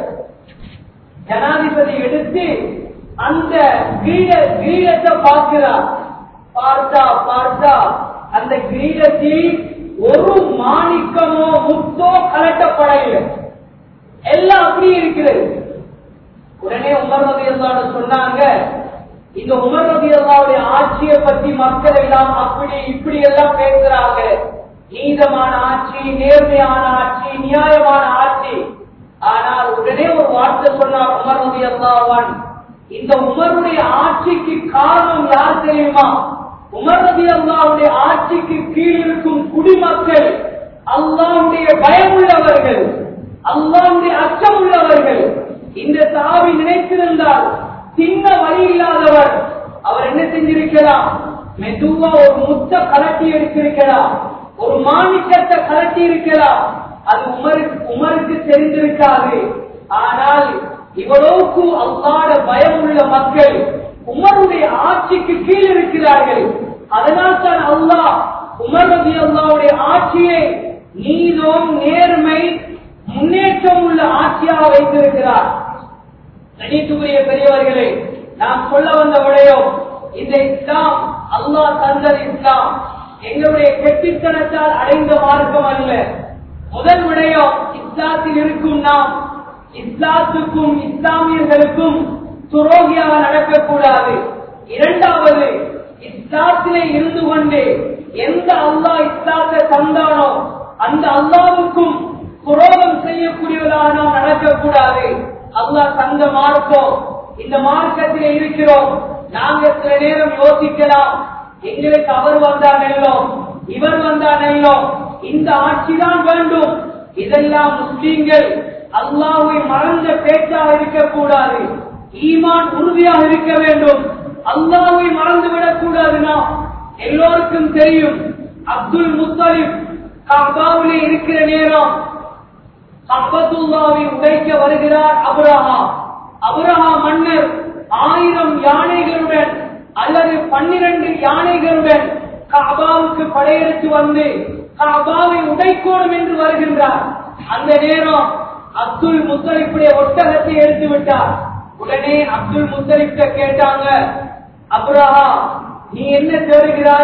ஜனாதிபதி எடுத்து அந்த கிரீட கிரீடத்தை பார்க்கிறார் பார்த்தா பார்த்தா அந்த கிரீடத்தில் ஒரு மாணிக்கமோ முத்தோ கலட்டப்படவில்லை எல்லாம் அப்படி இருக்கிறது உடனே உமர் ரவி சொன்னாங்க இந்த உமர் ரவி அல்லாவுடைய ஆட்சியை பத்தி மக்கள் எல்லாம் அப்படி இப்படி எல்லாம் பேசுறாங்க நீதமான ஆட்சி நேர்மையான ஆட்சி நியாயமான ஆட்சி ஆனால் உடனே ஒரு வார்த்தை சொன்னார் உமர் ரவி அல்லாவான் இந்த உமருடைய ஆட்சிக்கு காரணம் யார் தெரியுமா உமர் ரவி அல்லாவுடைய ஆட்சிக்கு கீழ் இருக்கும் குடிமக்கள் அல்லாவுடைய பயமுள்ளவர்கள் அல்லாவுடைய அச்சம் உள்ளவர்கள் இந்த சாவி நினைத்திருந்தால் சின்ன வழி இல்லாதவர் அவர் என்ன செஞ்சிருக்கலாம் மெதுவா ஒரு முத்த கலட்டி எடுத்திருக்கலாம் ஒரு மாணிக்கத்தை கலட்டி இருக்கலாம் அது உமருக்கு உமருக்கு தெரிந்திருக்காது ஆனால் இவ்வளவுக்கு அல்லாத பயம் உள்ள மக்கள் உமருடைய ஆட்சிக்கு கீழ் இருக்கிறார்கள் அதனால் தான் அல்லாஹ் உமர் ரபி அல்லாவுடைய ஆட்சியை நீதம் நேர்மை முன்னேற்றம் உள்ள ஆட்சியாக வைத்திருக்கிறார் கணித்துக்குரிய பெரியவர்களே நாம் சொல்ல வந்த விடயம் இந்த இஸ்லாம் அல்லாஹ் தந்தது இஸ்லாம் எங்களுடைய கெட்டித்தனத்தால் அடைந்த மார்க்கம் அல்ல முதல் விடயம் இஸ்லாத்தில் இருக்கும் நாம் இஸ்லாத்துக்கும் இஸ்லாமியர்களுக்கும் துரோகியாக நடக்கக்கூடாது இரண்டாவது இஸ்லாத்திலே இருந்து கொண்டு எந்த அல்லாஹ் இஸ்லாத்தை தந்தானோ அந்த அல்லாவுக்கும் துரோகம் செய்யக்கூடியவர்களாக நாம் நடக்கக்கூடாது அல்லாஹ் தந்த மார்க்கம் இந்த மார்க்கத்திலே இருக்கிறோம் நாங்க சில நேரம் யோசிக்கலாம் எங்களுக்கு அவர் வந்தா நெல்லோம் இவர் வந்தா நெல்லோம் இந்த ஆட்சிதான் வேண்டும் இதெல்லாம் முஸ்லீம்கள் அல்லாஹை மறந்த பேச்சாக இருக்கக்கூடாது ஈமான் உறுதியாக இருக்க வேண்டும் அல்லாஹை மறந்து விடக்கூடாது நாம் எல்லோருக்கும் தெரியும் அப்துல் முத்தலிப் கபாவிலே இருக்கிற நேரம் கப்பத்துல்லாவை உடைக்க வருகிறார் அபுரஹா அபுரஹா மன்னர் ஆயிரம் யானைகளுடன் அல்லது பன்னிரண்டு யானைகளுடன் காபாவுக்கு படையெடுத்து வந்து காபாவை உடைக்கோடும் என்று வருகின்றார் அந்த நேரம் அப்துல் முத்தலிப்புடைய ஒட்டகத்தை எடுத்து விட்டார் உடனே அப்துல் முத்தலிப்ட கேட்டாங்க அப்ரஹா நீ என்ன தேடுகிறாய்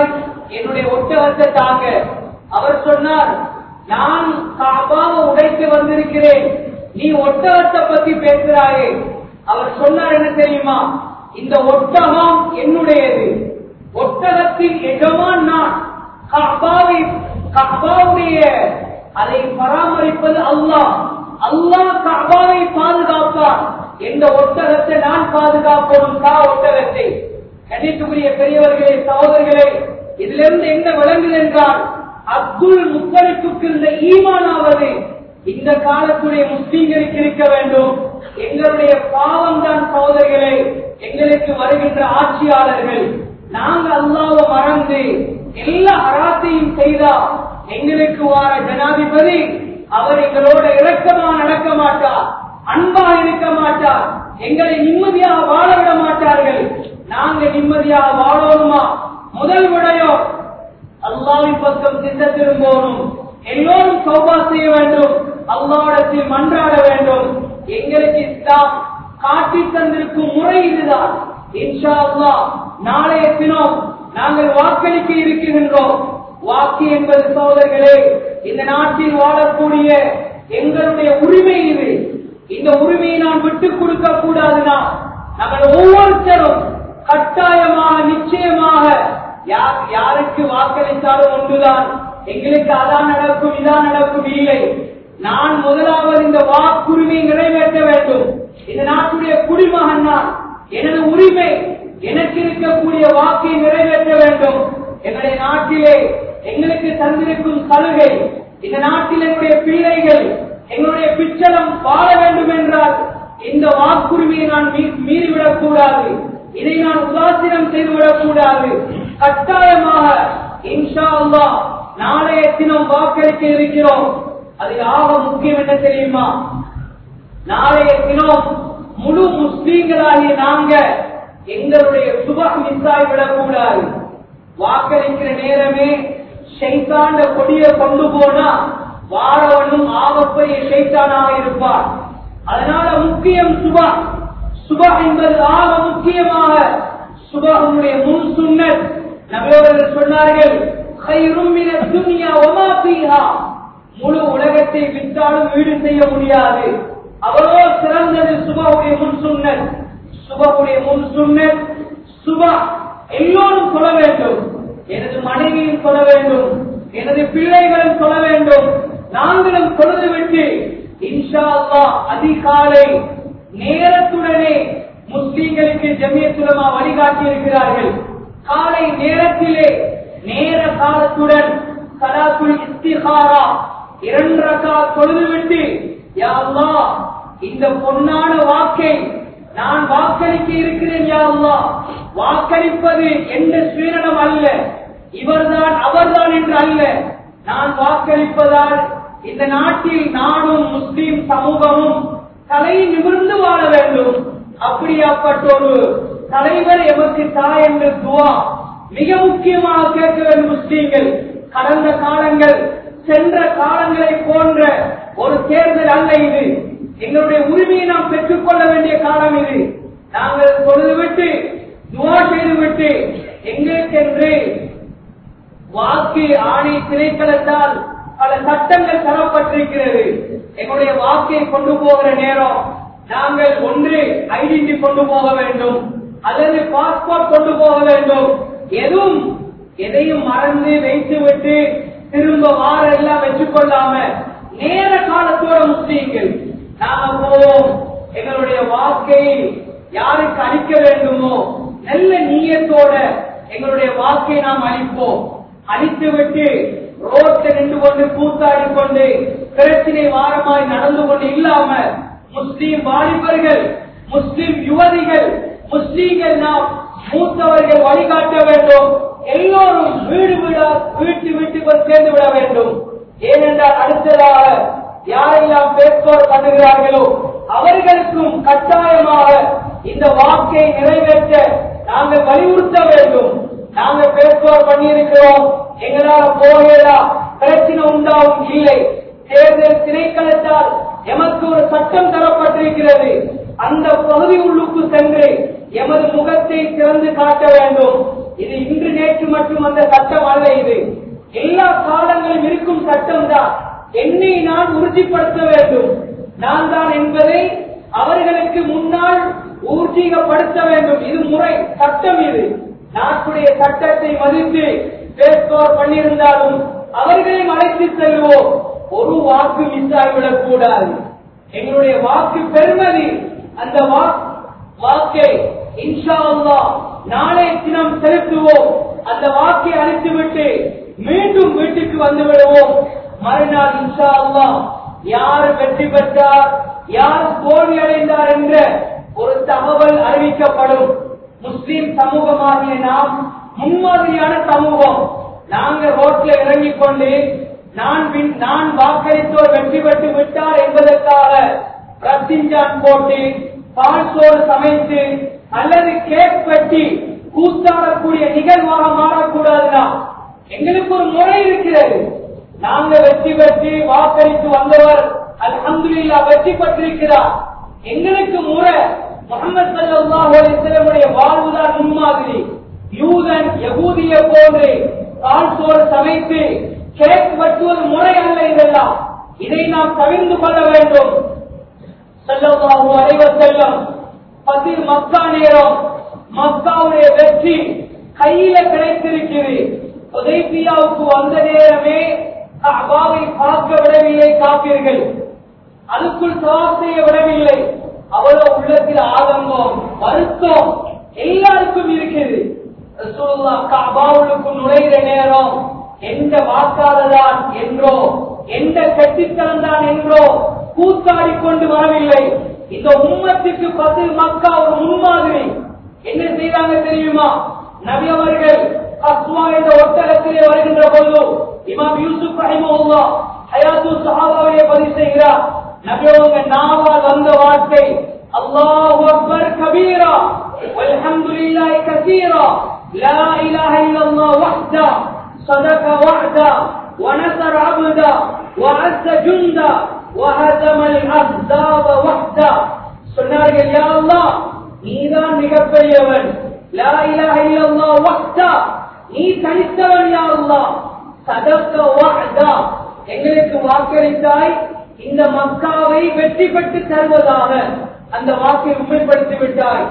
என்னுடைய ஒட்டகத்தை தாங்க அவர் சொன்னார் நான் காபாவை உடைத்து வந்திருக்கிறேன் நீ ஒட்டகத்தை பத்தி பேசுறாயே அவர் சொன்னார் என்ன தெரியுமா இந்த ஒட்டகம் என்னுடையது ஒட்டகத்தின் எஜமான் நான் காபாவை காபாவுடைய அதை பராமரிப்பது அல்லாஹ் அல்லாஹ் காபாவை பாதுகாப்பார் எந்த ஒட்டகத்தை நான் பாதுகாப்போம் கா ஒட்டகத்தை கணித்துக்குரிய பெரியவர்களே சகோதரர்களே இதிலிருந்து என்ன விளங்குது என்றால் அப்துல் முத்தலிப்புக்கு இந்த ஈமானாவது இந்த காலத்துடைய முஸ்லீம்களுக்கு இருக்க வேண்டும் எங்களுடைய பாவம் தான் சகோதரர்களே எங்களுக்கு வருகின்ற ஆட்சியாளர்கள் நாங்க அல்லாவை மறந்து எல்லா அராத்தையும் செய்தா எங்களுக்கு வார ஜனாதிபதி அவர் எங்களோட இரக்கமா நடக்க மாட்டார் அன்பா இருக்க மாட்டார் எங்களை நிம்மதியாக வாழ விட மாட்டார்கள் நாங்க நிம்மதியாக வாழணுமா முதல் விடயம் அல்லாவின் பக்கம் திசை திரும்பணும் எல்லோரும் சௌபா செய்ய வேண்டும் அல்லாவிடத்தில் மன்றாட வேண்டும் எங்களுக்கு இஸ்லாம் காட்டி தந்திருக்கும் முறை இதுதான் இன்ஷா அல்லாஹ் நாளைய தினம் நாங்கள் வாக்களிக்க இருக்கின்றோம் வாக்கு என்பது சோதர்களே இந்த நாட்டில் வாழக்கூடிய எங்களுடைய உரிமை இது இந்த உரிமையை நான் விட்டுக் கொடுக்க கூடாதுன்னா நாங்கள் ஒவ்வொருத்தரும் கட்டாயமாக நிச்சயமாக யார் யாருக்கு வாக்களித்தாலும் ஒன்றுதான் எங்களுக்கு அதான் நடக்கும் இதான் நடக்கும் இல்லை நான் முதலாவது இந்த வாக்குரிமையை நிறைவேற்ற வேண்டும் இந்த நாட்டுடைய குடிமகன் நான் எனது உரிமை எனக்கு இருக்கக்கூடிய வாக்கை நிறைவேற்ற வேண்டும் எங்களுடைய நாட்டிலே எங்களுக்கு தந்திருக்கும் சலுகை இந்த நாட்டில் எங்களுடைய பிள்ளைகள் எங்களுடைய பிச்சலம் வாழ வேண்டும் என்றால் இந்த வாக்குரிமையை நான் மீ- மீறிவிடக் கூடாது இதை நான் உதாசீனம் செய்துவிடக் கூடாது கட்டாயமாக இன்ஷா அல்லாஹ் நாளைய தினம் வாக்களிக்க இருக்கிறோம் அதில் ஆக முக்கியம் என்ன தெரியுமா நாளைய தினம் முழு முஸ்லீம்களாகிய நாங்க எங்களுடைய சுப மிஸ் ஆகிவிடக் கூடாது வாக்களிக்கிற நேரமே ஷைத்தாண்ட கொடியை கொண்டு போனா வாழவனும் ஆகப்பெரிய ஷைத்தானாக இருப்பார் அதனால முக்கியம் சுபா சுபா என்பது ஆக முக்கியமாக சுபாவுடைய முன் சுன்னத் நபியவர்கள் சொன்னார்கள் "ஹைரும் மின துன்யா வமா ஃபீஹா." முழு உலகத்தை விட்டாலும் ஈடு செய்ய முடியாது அவரோ சிறந்தது சுபாவுடைய முன் சுன்னத் சுபாவுடைய முன் சுன்னத் சுபா எல்லோரும் சொல்ல வேண்டும் எனது மனைவியும் சொல்ல வேண்டும் எனது பிள்ளைகளும் சொல்ல வேண்டும் நாங்களும் தொழுது விட்டு இன்ஷா அல்லாஹ் அதிகாலை நேரத்துடனே முஸ்லீம்களுக்கு ஜமியத்துலமா வழிகாட்டி இருக்கிறார்கள் காலை நேரத்திலே நேர காலத்துடன் சலாத்துல் இஸ்திகாரா இரண்டு ரகா தொழுது விட்டு யா அல்லாஹ் இந்த பொன்னான வாக்கை நான் வாக்களிக்க இருக்கிறேன் யா அல்லாஹ் வாக்களிப்பது எந்த சுயநலம் அல்ல இவர்தான் அவர்தான் என்று அல்ல நான் வாக்களிப்பதால் இந்த நாட்டில் நாடும் முஸ்லிம் சமூகமும் தலை நிமிர்ந்து வாழ வேண்டும் அப்படியாப்பட்ட ஒரு தலைவர் எமக்கு தாய் என்று துவா மிக முக்கியமாக கேட்க வேண்டும் முஸ்லீம்கள் கடந்த காலங்கள் சென்ற காலங்களை போன்ற ஒரு தேர்தல் அல்ல இது எங்களுடைய உரிமையை நாம் பெற்றுக்கொள்ள வேண்டிய காலம் இது நாங்கள் தொழுதுவிட்டு துவா செய்துவிட்டு எங்களுக்கென்று வாக்கு ஆணை திணைக்களத்தால் பல சட்டங்கள் தரப்பட்டிருக்கிறது எங்களுடைய வாக்கை கொண்டு போகிற நேரம் நாங்கள் ஒன்று ஐடென்டி கொண்டு போக வேண்டும் அல்லது பாஸ்போர்ட் கொண்டு போக வேண்டும் எதுவும் எதையும் மறந்து வைத்து விட்டு திரும்ப வார எல்லாம் வச்சுக்கொள்ளாம நேர காலத்தோட முஸ்லீம்கள் நாம போவோம் எங்களுடைய வாக்கை யாருக்கு அளிக்க வேண்டுமோ நல்ல நீயத்தோட எங்களுடைய வாக்கை நாம் அளிப்போம் அழித்து விட்டு ரோட்ல நின்று கொண்டு கூத்தாடி கொண்டு பிரச்சனை வாரமாய் நடந்து கொண்டு இல்லாம முஸ்லீம் வாலிபர்கள் முஸ்லீம் யுவதிகள் முஸ்லீம்கள் நாம் மூத்தவர்கள் வழிகாட்ட வேண்டும் எல்லோரும் வீடு வீடா வீட்டு வீட்டுக்குள் சேர்ந்து விட வேண்டும் ஏனென்றால் அடுத்ததாக யாரெல்லாம் பேஸ்போர் பண்ணுகிறார்களோ அவர்களுக்கும் கட்டாயமாக இந்த வாக்கை நிறைவேற்ற நாங்கள் வலியுறுத்த வேண்டும் நாங்க பேஸ்போர் பண்ணியிருக்கிறோம் எங்களால போகலா பிரச்சனை உண்டாகும் இல்லை தேர்தல் திணைக்களத்தால் எமக்கு ஒரு சட்டம் தரப்பட்டிருக்கிறது அந்த பகுதி உள்ளுக்கு சென்று எமது முகத்தை திறந்து காட்ட வேண்டும் இது இன்று நேற்று மட்டும் அந்த சட்டம் அல்ல இது எல்லா காலங்களிலும் இருக்கும் சட்டம் தான் என்னை நான் உறுதிப்படுத்த வேண்டும் நான் தான் என்பதை அவர்களுக்கு முன்னால் ஊர்ஜீகப்படுத்த வேண்டும் இது முறை சட்டம் இது நாட்டுடைய சட்டத்தை மதித்து பேஸ்போர் பண்ணியிருந்தாலும் அவர்களையும் அழைத்து செல்வோம் ஒரு வாக்கு மிஸ் ஆகிவிடக் கூடாது எங்களுடைய வாக்கு பெருமதி அந்த வா- வாக்கை இன்ஷா அல்லாஹ் நாளை தினம் செலுத்துவோம் அந்த வாக்கை அளித்துவிட்டு மீண்டும் வீட்டுக்கு வந்து விடுவோம் மறுநாள் இன்ஷா அல்லாஹ் யார் வெற்றி பெற்றார் யார் தோல்வி அடைந்தார் என்ற ஒரு தகவல் அறிவிக்கப்படும் முஸ்லிம் சமூகமாகிய நாம் முன்மாதிரியான சமூகம் நாங்க ரோட்ல இறங்கிக் கொண்டு நான் வின்- நான் வாக்களித்தோர் வெற்றி பெற்று விட்டார் என்பதற்காக ரத்திஞ்சான் போட்டு பால் சோறு சமைத்து அல்லது கேக் வெட்டி கூத்தாடக்கூடிய நிகழ்வாக மாறக்கூடாதுன்னா எங்களுக்கு ஒரு முறை இருக்கிறது நாங்க வெற்றி பெற்று வாக்களித்து வந்தவர் அல்ஹம்துலில்லா வெற்றி பெற்றிருக்கிறார் எங்களுக்கு முறை முகமது சல்லாஹ் அலிஸ்லமுடைய வாழ்வுதான் முன்மாதிரி யூதன் யகூதிய போன்று பால் சோறு சமைத்து கேக் வெட்டுவது முறை அல்ல இதெல்லாம் இதை நாம் தவிர்த்து கொள்ள வேண்டும் ஸல்லல்லாஹு அலைஹி வஸல்லம் பதி மக்கா நேரம் மக்காவுடைய வெற்றி கையில கிடைத்திருக்கிறது உதைபியாவுக்கு வந்த நேரமே கஅபாவை பார்க்க விடவில்லை காப்பீர்கள் அதுக்குள் சவாப் செய்ய விடவில்லை அவ்வளவு உள்ளத்தில் ஆதங்கம் வருத்தம் எல்லாருக்கும் இருக்குது ரசூலுல்லாஹ் கஅபாவுக்கு நுழைகிற நேரம் எந்த வாக்காளர்தான் என்றோ எந்த கட்டித்தனம் தான் என்றோ கூத்தாடி கொண்டு வரவில்லை இந்த உம்மத்துக்கு பதில் மக்கா ஒரு முன்மாதிரி என்ன செய்தாங்க தெரியுமா நபி அவர்கள் அஸ்மா என்ற ஒட்டகத்திலே வருகின்ற பொழுது இமாம் யூசுப் ரஹிமஹுல்லா ஹயாத்து சஹாபாவையே பதிவு செய்கிறார் நபி அவங்க நாவால் வந்த வார்த்தை அல்லாஹு அக்பர் கபீரா வல்ஹம்துலில்லாஹி கஸீரா லா இலாஹ இல்லல்லாஹ் வஹ்தா صدق وعدا ونصر عبدا وعز جندا وهزم الأحزاب وحدا சொன்னார்கள் யா அல்லாஹ் நீதான் மிகப்பெரியவன் லா இலாஹ இல்லல்லாஹ் வஹ்தா நீ தனித்தவன் யா அல்லாஹ் சதக்க வஹ்தா எங்களுக்கு வாக்களித்தாய் இந்த மக்காவை வெற்றி பெற்று தருவதாக அந்த வாக்கை உண்மைப்படுத்தி விட்டாய்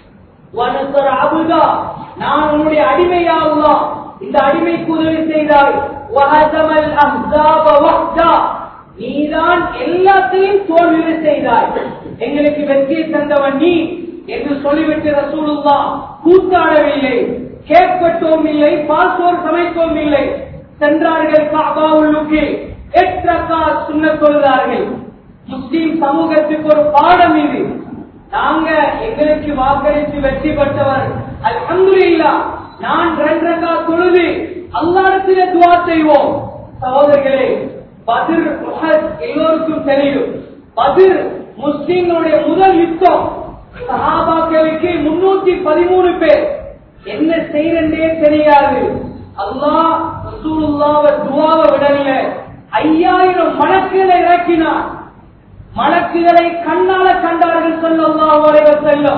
வனசர அபுதா நான் உன்னுடைய அடிமையா அல்லாஹ் இந்த அடிமைக்கு உதவி செய்தாய் வஹதமல் அஹ்ஸாப வஹ்தா நீதான் எல்லாத்தையும் தோல்வி செய்தாய் எங்களுக்கு வெற்றியை தந்தவன் நீ என்று சொல்லிவிட்டு ரசூலுல்லா கூத்தாடவில்லை கேட்பட்டோம் இல்லை பாசோர் சமைத்தோம் இல்லை சென்றார்கள் காபா உள்ளுக்கு எட்டக்கா சுண்ண தொழுதார்கள் முஸ்லிம் சமூகத்துக்கு ஒரு பாடம் இது நாங்க எங்களுக்கு வாக்களித்து வெற்றி பெற்றவர் அல்ஹம்துலில்லாஹ் நான் ரெண்டு ரக்கா தொழுது அல்லாஹ்விடத்திலே துஆ செய்வோம் சகோதரர்களே பதிர் உஹத் எல்லோருக்கும் தெரியும் பதிர் முஸ்லிம்களுடைய முதல் யுத்தம் சஹாபாக்களுக்கு முன்னூத்தி பதிமூணு பேர் என்ன செய்யறே தெரியாது அல்லாஹ் ரசூலுல்லாஹ்வை துஆவை விடல ஐயாயிரம் மலக்குகளை இறக்கினார் மலக்குகளை கண்ணால கண்டார்கள் ஸல்லல்லாஹு அலைஹி வஸல்லம்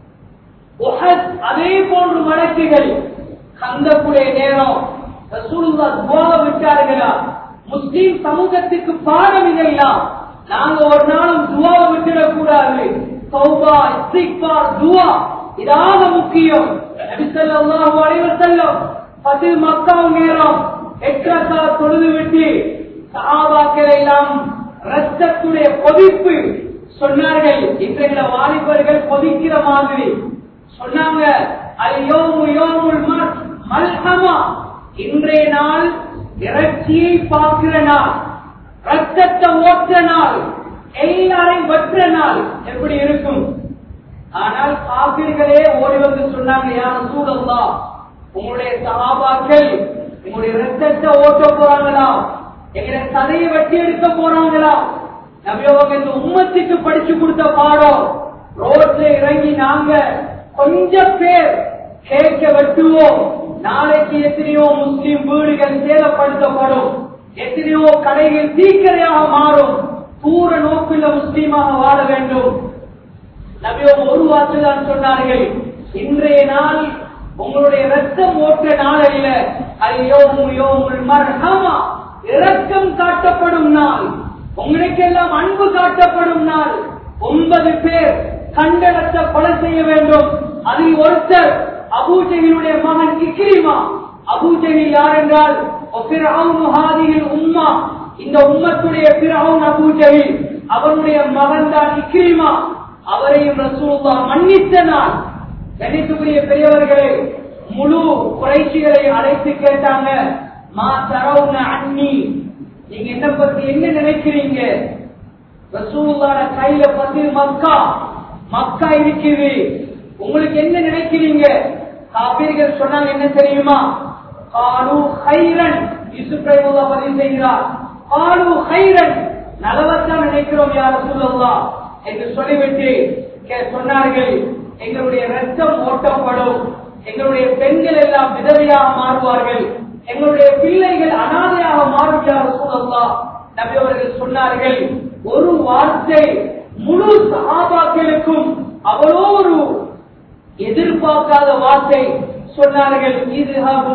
உஹத் அதே போன்று மலக்குகள் கந்தக்குடைய நேரம் ரசூலுல்லாஹ் துஆவை விட்டார்களா முஸ்லிம் சமூகத்துக்கு பாடம் இதெல்லாம் நாங்க ஒரு நாளும் துவாவை விட்டுடக் கூடாது தௌபா இஸ்திக்பார் துவா இதாக முக்கியம் நபி ஸல்லல்லாஹு அலைஹி வஸல்லம் பதில் மக்கா நேரம் எட்டரக்கா தொழுது விட்டு சஹாபாக்கள் எல்லாம் ரத்தத்துடைய கொதிப்பு சொன்னார்கள் இன்றைய வாலிபர்கள் கொதிக்கிற மாதிரி சொன்னாங்க அல் யோமு யோமுல் மத் மல்ஹமா இன்றைய நாள் இறைச்சியை பார்க்கிற நாள் ரத்தத்தை ஓட்ட நாள் எல்லாரையும் வெற்ற நாள் எப்படி இருக்கும் ஆனால் காப்பீர்களே ஓடி வந்து சொன்னாங்க யார சூழல்லா உங்களுடைய சகாபாக்கள் உங்களுடைய ரத்தத்தை ஓட்ட போறாங்களா எங்களை தலையை வெட்டி எடுக்க போறாங்களா நபியவங்க இந்த உம்மத்துக்கு படிச்சு கொடுத்த பாடம் ரோட்ல இறங்கி நாங்க கொஞ்சம் பேர் கேட்க வெட்டுவோம் நாளைக்கு எத்தனையோ முஸ்லிம் வீடுகள் சேதப்படுத்தப்படும் எத்தனையோ கடைகள் தீக்கரையாக மாறும் தூர நோக்குள்ள முஸ்லீமாக வாழ வேண்டும் நபியோ ஒரு வார்த்தை தான் சொன்னார்கள் இன்றைய நாள் உங்களுடைய ரத்தம் ஓட்ட நாளையில அது யோமும் யோமுல் மர்ஹமா இரக்கம் காட்டப்படும் நாள் உங்களுக்கெல்லாம் அன்பு காட்டப்படும் நாள் ஒன்பது பேர் கண்டனத்தை கொலை செய்ய வேண்டும் அதில் ஒருத்தர் அபூஜகினுடைய மகன் இக்ரிமா அபூஜகில் யார் என்றால் உம்மா இந்த உம்மத்துடைய பிறவும் அபூஜகில் அவனுடைய மகன் தான் இக்ரிமா அவரையும் ரசூல்லா மன்னித்த நாள் கணித்துக்குரிய பெரியவர்களே முழு குறைச்சிகளை அழைத்து கேட்டாங்க மா தரவுன அண்ணி நீங்க என்ன பத்தி என்ன நினைக்கிறீங்க ரசூலுல்லாட கையில பத்தி மக்கா மக்கா இருக்குது உங்களுக்கு என்ன நினைக்கிறீங்க காபீர்கள் சொன்னாங்க என்ன தெரியுமா காலு ஹைரன் யூசுப்ரைமுல்லா பதிவு செய்கிறார் காலு ஹைரன் நலவத்தான் நினைக்கிறோம் யார் ரசூலுல்லா என்று சொல்லிவிட்டு கே- சொன்னார்கள் எங்களுடைய ரத்தம் ஓட்டப்படும் எங்களுடைய பெண்கள் எல்லாம் விதவையாக மாறுவார்கள் எங்களுடைய பிள்ளைகள் அனாதையாக மாறும் யார் ரசூலுல்லா நபி அவர்கள் சொன்னார்கள் ஒரு வார்த்தை முழு சகாபாக்களுக்கும் அவ்வளோ ஒரு எதிர்பார்க்காத வார்த்தை சொன்னார்கள் இது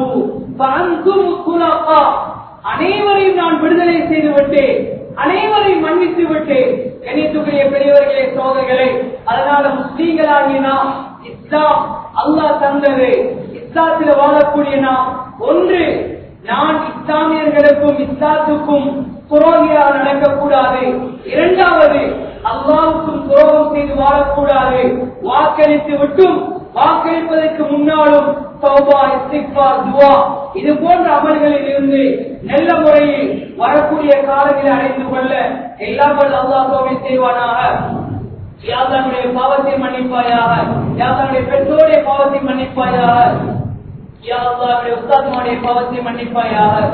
அனைவரையும் நான் விடுதலை செய்து விட்டேன் அனைவரையும் மன்னித்து விட்டேன் கணித்துக்குரிய பெரியவர்களே சோதர்களே அதனால முஸ்லீம்களாகிய நாம் இஸ்லாம் அல்லாஹ் தந்தது இஸ்லாத்தில் வாழக்கூடிய நாம் ஒன்று நான் இஸ்லாமியர்களுக்கும் இஸ்லாத்துக்கும் துரோகியாக நடக்கக்கூடாது இரண்டாவது அல்லாவுக்கும் துரோகம் செய்து வாழக்கூடாது வாக்களித்து விட்டும் வாக்களிப்பதற்கு முன்னாலும் தௌபா இஸ்திக்பார் துவா இது போன்ற அமல்களில் இருந்து நல்ல முறையில் வரக்கூடிய காலங்களை அடைந்து கொள்ள எல்லாம் வல்ல அல்லாஹ் தோவை செய்வானாக யாதனுடைய பாவத்தை மன்னிப்பாயாக யாதனுடைய பெற்றோருடைய பாவத்தை மன்னிப்பாயாக யா அல்லாஹ்வுடைய உஸ்தாத்மாருடைய பாவத்தை மன்னிப்பாயாக